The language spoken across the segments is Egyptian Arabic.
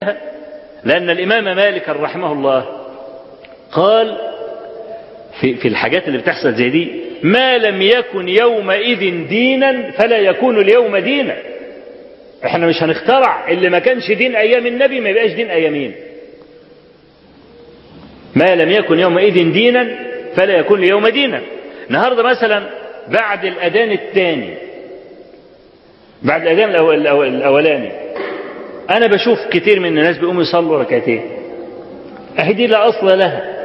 لأن الإمام مالك رحمه الله قال في, في الحاجات اللي بتحصل زي دي ما لم يكن يومئذ دينا فلا يكون اليوم دينا احنا مش هنخترع اللي ما كانش دين ايام النبي ما يبقاش دين ايامين ما لم يكن يومئذ دينا فلا يكون اليوم دينا النهارده مثلا بعد الاذان الثاني بعد الاذان الأول الأول الاولاني انا بشوف كتير من الناس بيقوموا يصلوا ركعتين اهي دي لا اصل لها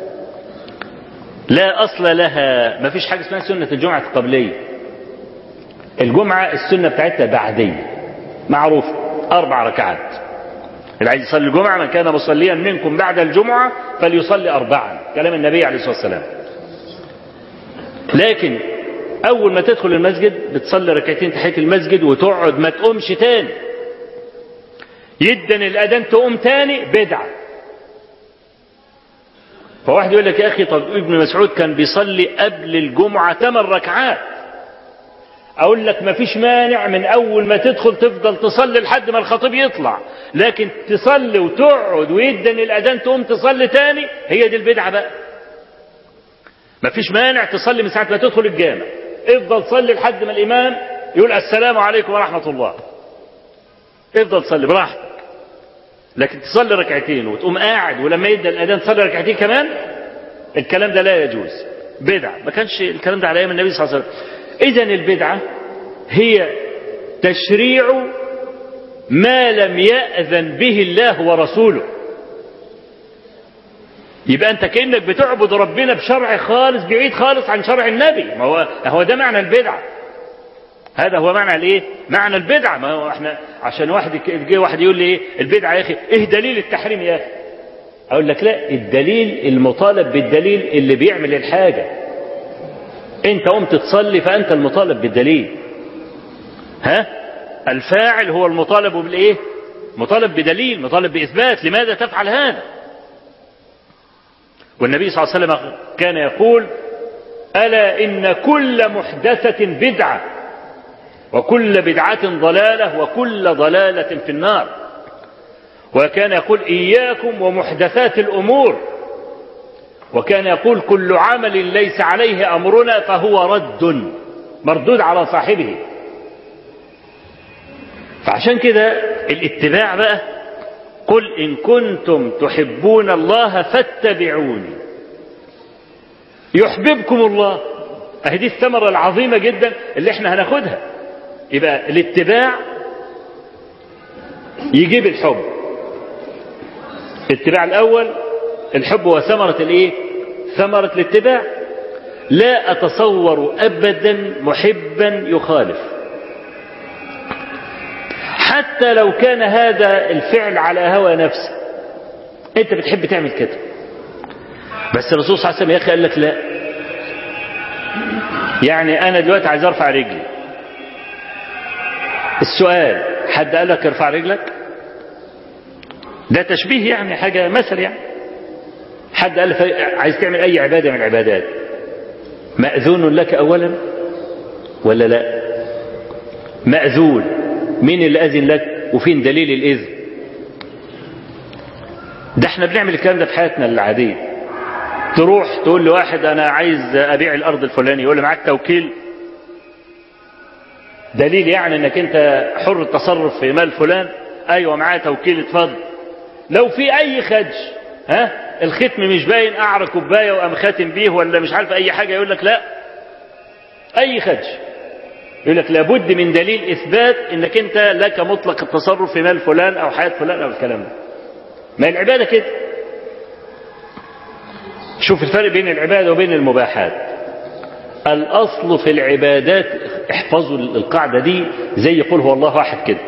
لا اصل لها ما فيش حاجه اسمها سنه الجمعه القبليه الجمعه السنه بتاعتها بعديه معروف اربع ركعات اللي عايز يصلي الجمعه من كان مصليا منكم بعد الجمعه فليصلي اربعا كلام النبي عليه الصلاه والسلام لكن اول ما تدخل المسجد بتصلي ركعتين تحيه المسجد وتقعد ما تقومش تاني يدن الاذان تقوم تاني بدعه فواحد يقول لك يا اخي طب ابن مسعود كان بيصلي قبل الجمعه ثمان ركعات اقول لك ما فيش مانع من اول ما تدخل تفضل تصلي لحد ما الخطيب يطلع لكن تصلي وتقعد ويدن الاذان تقوم تصلي تاني هي دي البدعه بقى ما فيش مانع تصلي من ساعه ما تدخل الجامع افضل صلي لحد ما الامام يقول السلام عليكم ورحمه الله افضل صلي براحتك لكن تصلي ركعتين وتقوم قاعد ولما يبدا الاذان تصلي ركعتين كمان الكلام ده لا يجوز بدعه ما كانش الكلام ده على ايام النبي صلى الله عليه وسلم اذا البدعه هي تشريع ما لم ياذن به الله ورسوله يبقى انت كانك بتعبد ربنا بشرع خالص بعيد خالص عن شرع النبي ما هو هو ده معنى البدعه هذا هو معنى الايه معنى البدعه ما هو احنا عشان واحد جه واحد يقول لي ايه البدعه يا اخي ايه دليل التحريم يا اخي اقول لك لا الدليل المطالب بالدليل اللي بيعمل الحاجه انت قمت تصلي فانت المطالب بالدليل ها الفاعل هو المطالب بالايه مطالب بدليل مطالب باثبات لماذا تفعل هذا والنبي صلى الله عليه وسلم كان يقول الا ان كل محدثه بدعه وكل بدعه ضلاله وكل ضلاله في النار وكان يقول اياكم ومحدثات الامور وكان يقول كل عمل ليس عليه امرنا فهو رد مردود على صاحبه فعشان كده الاتباع بقى قل ان كنتم تحبون الله فاتبعوني يحببكم الله اهي دي الثمره العظيمه جدا اللي احنا هناخدها يبقى الاتباع يجيب الحب الاتباع الاول الحب هو ثمرة الايه ثمرة الاتباع لا اتصور ابدا محبا يخالف حتى لو كان هذا الفعل على هوى نفسه انت بتحب تعمل كده بس الرسول صلى الله عليه وسلم يا اخي قال لك لا يعني انا دلوقتي عايز ارفع رجلي السؤال حد قال لك ارفع رجلك ده تشبيه يعني حاجة مثل يعني حد قال عايز تعمل أي عبادة من العبادات مأذون لك أولا ولا لا مأذون مين اللي أذن لك وفين دليل الإذن ده احنا بنعمل الكلام ده في حياتنا العادية تروح تقول لواحد أنا عايز أبيع الأرض الفلاني يقول لي معاك توكيل دليل يعني انك انت حر التصرف في مال فلان ايوه معاه توكيل اتفضل لو في اي خدش ها الختم مش باين اعرى كوبايه وقام خاتم بيه ولا مش عارف اي حاجه يقول لك لا اي خدش يقول لك لابد من دليل اثبات انك انت لك مطلق التصرف في مال فلان او حياه فلان او الكلام ده ما العباده كده شوف الفرق بين العباده وبين المباحات الاصل في العبادات احفظوا القاعده دي زي يقول هو الله واحد كده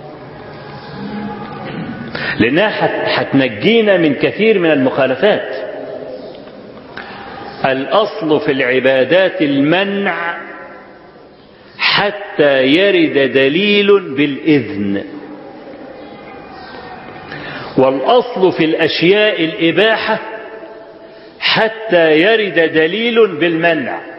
لانها هتنجينا من كثير من المخالفات الاصل في العبادات المنع حتى يرد دليل بالاذن والاصل في الاشياء الاباحه حتى يرد دليل بالمنع